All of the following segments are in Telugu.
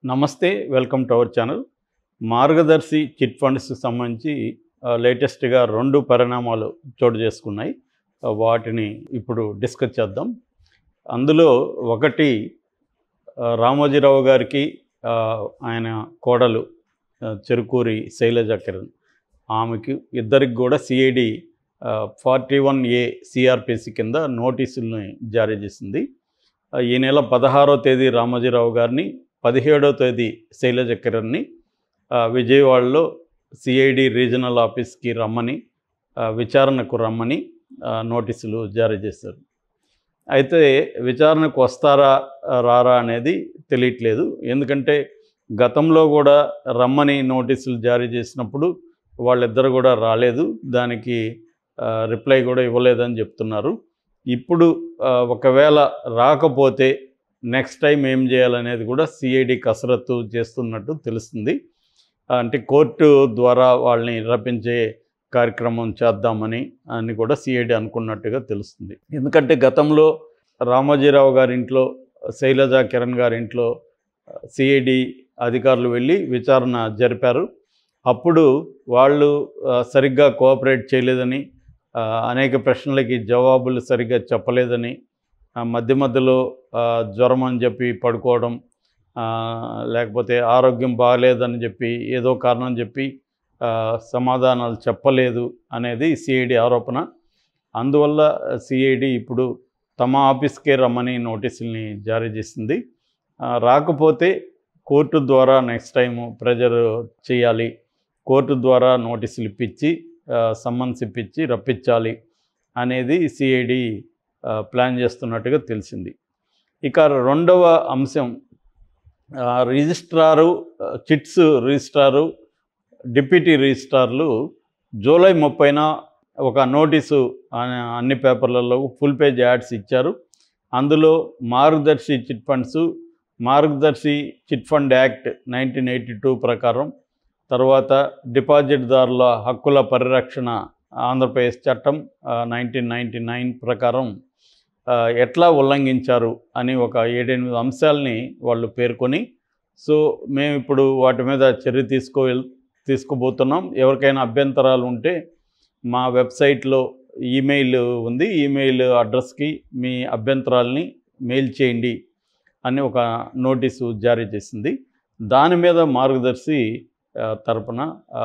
నమస్తే welcome to our channel Margadarsi chit funds సంబంధించి ఆ, లేటెస్ట్గా రెండు పరిణామాలు చోటు చేసుకున్నాయి ఆ, వాటిని ఇప్పుడు డిస్కస్ చేద్దాం అందులో ఒకటి ఆ, రామోజీరావు గారికి ఆ, ఆయన కోడలు ఆ, చెరుకూరి శైలజ కిరణ్ ఆమెకి ఇద్దరికి కూడా CID forty one A CrPC కింద నోటీసుల్ని జారీ చేసింది ఆ, ఈ నెల పదహారో తేదీ రామోజీరావు గారిని పదిహేడో తేదీ శైలజ కిరణ్ని ఆ, విజయవాడలో సిఐడి రీజనల్ ఆఫీస్కి రమ్మని ఆ, విచారణకు రమ్మని ఆ, నోటీసులు జారీ చేశారు అయితే విచారణకు వస్తారా ఆ, రారా అనేది తెలియట్లేదు ఎందుకంటే గతంలో కూడా రమ్మని నోటీసులు జారీ చేసినప్పుడు వాళ్ళిద్దరు కూడా రాలేదు దానికి ఆ, రిప్లై కూడా ఇవ్వలేదని చెప్తున్నారు ఇప్పుడు ఆ, ఒకవేళ రాకపోతే నెక్స్ట్ టైం ఏం చేయాలనేది కూడా సిఐడి కసరత్తు చేస్తున్నట్టు తెలుస్తుంది అంటే కోర్టు ద్వారా వాళ్ళని రప్పించే కార్యక్రమం చేద్దామని అని కూడా సిఐడి అనుకున్నట్టుగా తెలుస్తుంది ఎందుకంటే గతంలో రామోజీరావు గారి ఇంట్లో శైలజ కిరణ్ గారి ఇంట్లో సిఐడి అధికారులు వెళ్ళి విచారణ జరిపారు అప్పుడు వాళ్ళు ఆ, సరిగ్గా కోఆపరేట్ చేయలేదని ఆ, అనేక ప్రశ్నలకి జవాబులు సరిగ్గా చెప్పలేదని ఆ, మధ్య మధ్యలో ఆ, జ్వరం అని చెప్పి పడుకోవడం ఆ, లేకపోతే ఆరోగ్యం బాగలేదని చెప్పి ఏదో కారణం చెప్పి ఆ, సమాధానాలు చెప్పలేదు అనేది సిఐడి ఆరోపణ అందువల్ల సిఐడి ఇప్పుడు తమ ఆఫీస్కే రమ్మని నోటీసుల్ని జారీ చేసింది ఆ, రాకపోతే కోర్టు ద్వారా నెక్స్ట్ టైము ప్రెజర్ చేయాలి కోర్టు ద్వారా నోటీసులు ఇప్పించి ఆ, సమ్మన్స్ ఇప్పించి రప్పించాలి అనేది సిఐడి ఆ, ప్లాన్ చేస్తున్నట్టుగా తెలిసింది ఇక రెండవ అంశం ఆ, రిజిస్ట్రారు ఆ, చిట్స్ రిజిస్ట్రారు డిప్యూటీ రిజిస్ట్రార్లు జూలై ముప్పైన ఒక నోటీసు అన్ని- అన్ని పేపర్లలో ఫుల్ పేజ్ యాడ్స్ ఇచ్చారు అందులో Margadarsi chit funds Margadarsi chit fund act nineteen eighty two ప్రకారం తర్వాత డిపాజిట్దారుల హక్కుల పరిరక్షణ ఆంధ్రప్రదేశ్ చట్టం నైన్టీన్ నైంటీ నైన్ ప్రకారం ఆ, ఎట్లా ఉల్లంఘించారు అని ఒక ఏడెనిమిది అంశాలని వాళ్ళు పేర్కొని సో మేము ఇప్పుడు వాటి మీద చర్య తీసుకో తీసుకోబోతున్నాం ఎవరికైనా అభ్యంతరాలు ఉంటే మా వెబ్సైట్లో ఈమెయిల్ ఉంది ఈమెయిల్ అడ్రస్కి మీ అభ్యంతరాలని మెయిల్ చేయండి అని ఒక నోటీసు జారీ చేసింది దాని మీద మార్గదర్శి ఆ, తరపున ఆ,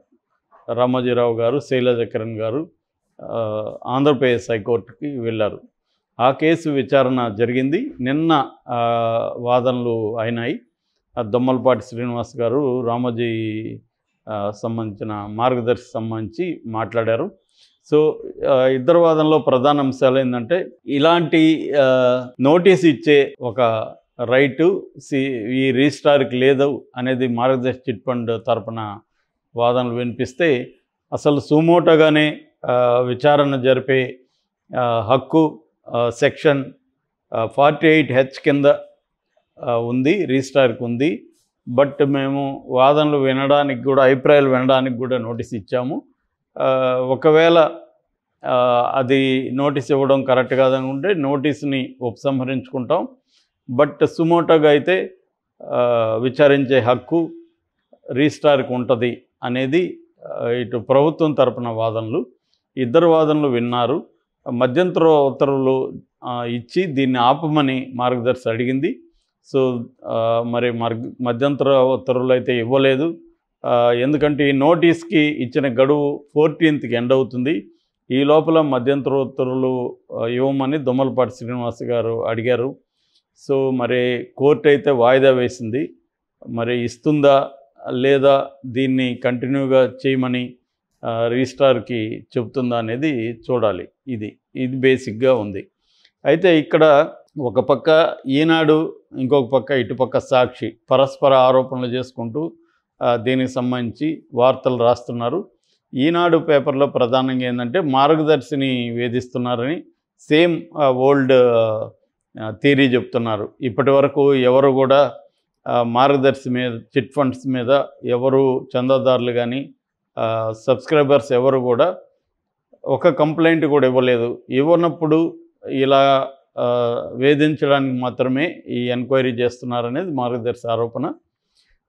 రామోజీరావు గారు శైలజ కిరణ్ గారు ఆ, ఆంధ్రప్రదేశ్ హైకోర్టుకి వెళ్ళారు ఆ కేసు విచారణ జరిగింది నిన్న ఆ, వాదనలు అయినాయి ఆ దొమ్మలపాటి శ్రీనివాస్ గారు రామోజీ ఆ, సంబంధించిన మార్గదర్శి సంబంధించి మాట్లాడారు సో ఆ, ఇద్దరు వాదనలో ప్రధాన అంశాలు ఏంటంటే ఇలాంటి ఆ, నోటీస్ ఇచ్చే ఒక రైటు సి ఈ రిజిస్ట్రార్కి లేదు అనేది మార్గదర్శి చిట్ ఫండ్ తరపున వాదనలు వినిపిస్తే అసలు సుమోటోగానే ఆ, విచారణ జరిపే ఆ, హక్కు ఆ, సెక్షన్ ఫార్టీ ఎయిట్ హెచ్ కింద ఆ, ఉంది రిజిస్ట్రార్కి ఉంది బట్ మేము వాదనలు వినడానికి కూడా అభిప్రాయాలు వినడానికి కూడా నోటీస్ ఇచ్చాము ఆ, ఒకవేళ ఆ, అది నోటీస్ ఇవ్వడం కరెక్ట్ కాదనుకుంటే నోటీస్ని ఉపసంహరించుకుంటాం బట్ సుమోటోగా అయితే ఆ, విచారించే హక్కు రిజిస్ట్రార్కి ఉంటుంది అనేది ఆ, ఇటు ప్రభుత్వం తరపున వాదనలు ఇద్దరు వాదనలు విన్నారు మధ్యంతర ఉత్తర్వులు ఆ, ఇచ్చి దీన్ని ఆపమని మార్గదర్శి అడిగింది సో ఆ, మరి మార్గ మధ్యంతర ఉత్తర్వులు అయితే ఇవ్వలేదు ఆ, ఎందుకంటే ఈ నోటీస్కి ఇచ్చిన గడువు ఫోర్టీన్త్కి ఎండ్ అవుతుంది ఈ లోపల మధ్యంతర ఉత్తర్వులు ఆ, ఇవ్వమని దొమ్మలపాటి శ్రీనివాస్ గారు అడిగారు సో మరి కోర్టు అయితే వాయిదా వేసింది మరి ఇస్తుందా లేదా దీన్ని కంటిన్యూగా చేయమని ఆ, రిజిస్ట్రార్కి చెబుతుందా అనేది చూడాలి ఇది ఇది బేసిక్గా ఉంది అయితే ఇక్కడ ఒక పక్క ఈనాడు ఇంకొక పక్క ఇటుపక్క సాక్షి పరస్పర ఆరోపణలు చేసుకుంటూ ఆ, దీనికి సంబంధించి వార్తలు రాస్తున్నారు ఈనాడు పేపర్లో ప్రధానంగా ఏంటంటే మార్గదర్శిని వేధిస్తున్నారని సేమ్ ఓల్డ్ థీరీ చెప్తున్నారు ఇప్పటి వరకు ఎవరు కూడా ఆ, మార్గదర్శి మీద చిట్ ఫండ్స్ మీద ఎవరు చందాదారులు కానీ సబ్స్క్రైబర్స్ ఎవరు కూడా ఒక కంప్లైంట్ కూడా ఇవ్వలేదు ఇవ్వనప్పుడు ఇలా ఆ, వేధించడానికి మాత్రమే ఈ ఎంక్వైరీ చేస్తున్నారనేది మార్గదర్శి ఆరోపణ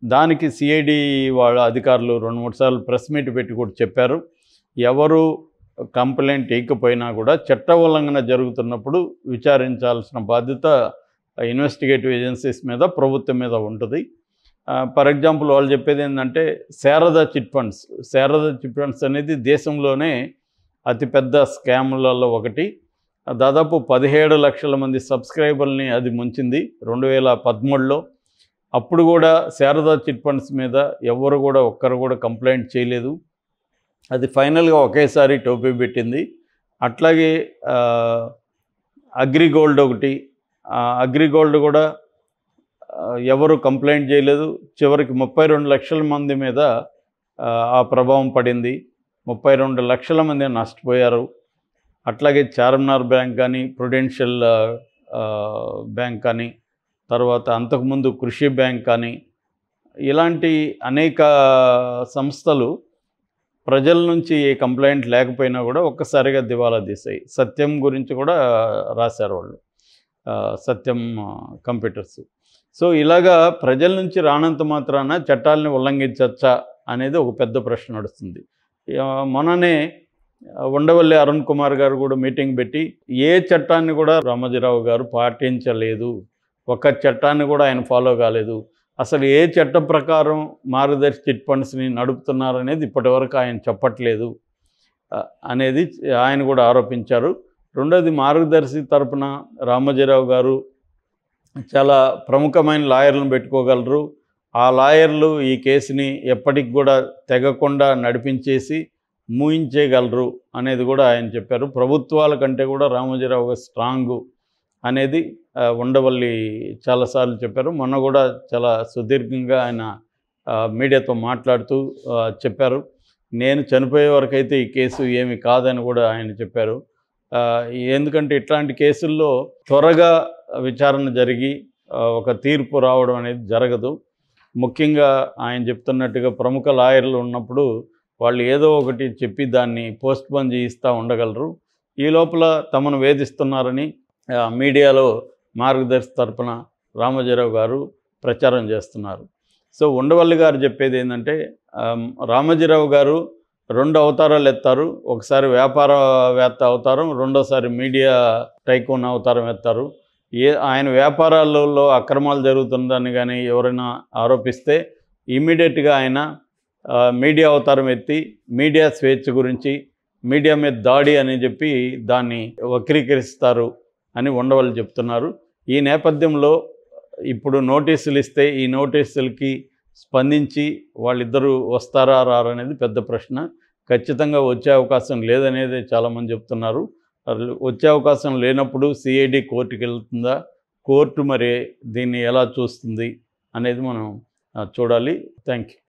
దానికి సిఐడి వాళ్ళ అధికారులు రెండు మూడు సార్లు ప్రెస్ మీట్ పెట్టి కూడా చెప్పారు ఎవరు కంప్లైంట్ ఇవ్వకపోయినా కూడా చట్ట ఉల్లంఘన జరుగుతున్నప్పుడు విచారించాల్సిన బాధ్యత ఇన్వెస్టిగేటివ్ ఏజెన్సీస్ మీద ప్రభుత్వం మీద ఉంటుంది ఫర్ ఎగ్జాంపుల్ వాళ్ళు చెప్పేది ఏంటంటే Saradha chit funds Saradha chit funds అనేది దేశంలోనే అతిపెద్ద స్కామ్లలో ఒకటి దాదాపు పదిహేడు లక్షల మంది సబ్స్క్రైబర్ని అది ముంచింది రెండు వేల పదమూడులో అప్పుడు కూడా శారదా చిట్ ఫండ్స్ మీద ఎవరు కూడా ఒక్కరు కూడా కంప్లైంట్ చేయలేదు అది ఫైనల్గా ఒకేసారి టోపీ పెట్టింది అట్లాగే ఆ, అగ్రిగోల్డ్ ఒకటి ఆ, అగ్రిగోల్డ్ కూడా ఆ, ఎవరు కంప్లైంట్ చేయలేదు చివరికి ముప్పై రెండు లక్షల మంది మీద ఆ, ఆ ప్రభావం పడింది ముప్పై రెండు లక్షల మంది నష్టపోయారు అట్లాగే చార్మినార్ బ్యాంక్ కానీ ప్రుడెన్షియల్ బ్యాంక్ కానీ తర్వాత అంతకుముందు కృషి బ్యాంక్ కానీ ఇలాంటి అనేక సంస్థలు ప్రజల నుంచి ఏ కంప్లైంట్ లేకపోయినా కూడా ఒక్కసారిగా దివాలా తీసాయి సత్యం గురించి కూడా రాశారు వాళ్ళు ఆ, సత్యం ఆ, కంప్యూటర్స్ సో ఇలాగా ప్రజల నుంచి రానంత మాత్రాన చట్టాలని ఉల్లంఘించచ్చా అనేది ఒక పెద్ద ప్రశ్న నడుస్తుంది ఆ, మొన్ననే ఆ, ఉండవల్లి అరుణ్ కుమార్ గారు కూడా మీటింగ్ పెట్టి ఏ చట్టాన్ని కూడా రామోజీరావు గారు పాటించలేదు ఒక చట్టాన్ని కూడా ఆయన ఫాలో కాలేదు అసలు ఏ చట్ట ప్రకారం మార్గదర్శి చిట్ ఫండ్స్ని నడుపుతున్నారనేది ఇప్పటివరకు ఆయన చెప్పట్లేదు ఆ, అనేది ఆయన కూడా ఆరోపించారు రెండోది మార్గదర్శి తరపున రామోజీరావు గారు చాలా ప్రముఖమైన లాయర్లను పెట్టుకోగలరు ఆ లాయర్లు ఈ కేసుని ఎప్పటికి కూడా తెగకుండా నడిపించేసి మూయించేయగలరు అనేది కూడా ఆయన చెప్పారు ప్రభుత్వాల కంటే కూడా రామోజీరావు గారు స్ట్రాంగ్ అనేది ఆ, ఉండవల్లి చాలాసార్లు చెప్పారు మొన్న కూడా చాలా సుదీర్ఘంగా ఆయన ఆ, మీడియాతో మాట్లాడుతూ ఆ, చెప్పారు నేను చనిపోయే వరకు అయితే ఈ కేసు ఏమి కాదని కూడా ఆయన చెప్పారు ఆ, ఎందుకంటే ఇట్లాంటి కేసుల్లో త్వరగా విచారణ జరిగి ఆ, ఒక తీర్పు రావడం అనేది జరగదు ముఖ్యంగా ఆయన చెప్తున్నట్టుగా ప్రముఖ లాయర్లు ఉన్నప్పుడు వాళ్ళు ఏదో ఒకటి చెప్పి దాన్ని పోస్ట్ పోన్ చేయిస్తూ ఉండగలరు ఈ లోపల తమను వేధిస్తున్నారని ఆ, మీడియాలో మార్గదర్శి తరపున రామోజీరావు గారు ప్రచారం చేస్తున్నారు సో ఉండవల్లి గారు చెప్పేది ఏంటంటే ఆమ్, రామోజీరావు గారు రెండు అవతారాలు ఎత్తారు ఒకసారి వ్యాపారవేత్త అవతారం రెండోసారి మీడియా టైకోన్ అవతారం ఎత్తారు ఏ ఆయన వ్యాపారాలలో అక్రమాలు జరుగుతుందని కానీ ఎవరైనా ఆరోపిస్తే ఇమీడియట్గా ఆయన ఆ, మీడియా అవతారం ఎత్తి మీడియా స్వేచ్ఛ గురించి మీడియా మీద దాడి అని చెప్పి దాన్ని వక్రీకరిస్తారు అని ఉండవల్లి చెప్తున్నారు ఈ నేపథ్యంలో ఇప్పుడు నోటీసులు ఇస్తే ఈ నోటీసులకి స్పందించి వాళ్ళిద్దరూ వస్తారా రారా అనేది పెద్ద ప్రశ్న ఖచ్చితంగా వచ్చే అవకాశం లేదనేది చాలామంది చెప్తున్నారు అసలు వచ్చే అవకాశం లేనప్పుడు సిఐడి కోర్టుకి వెళ్తుందా కోర్టు మరి దీన్ని ఎలా చూస్తుంది అనేది మనం ఆ, చూడాలి థ్యాంక్ యూ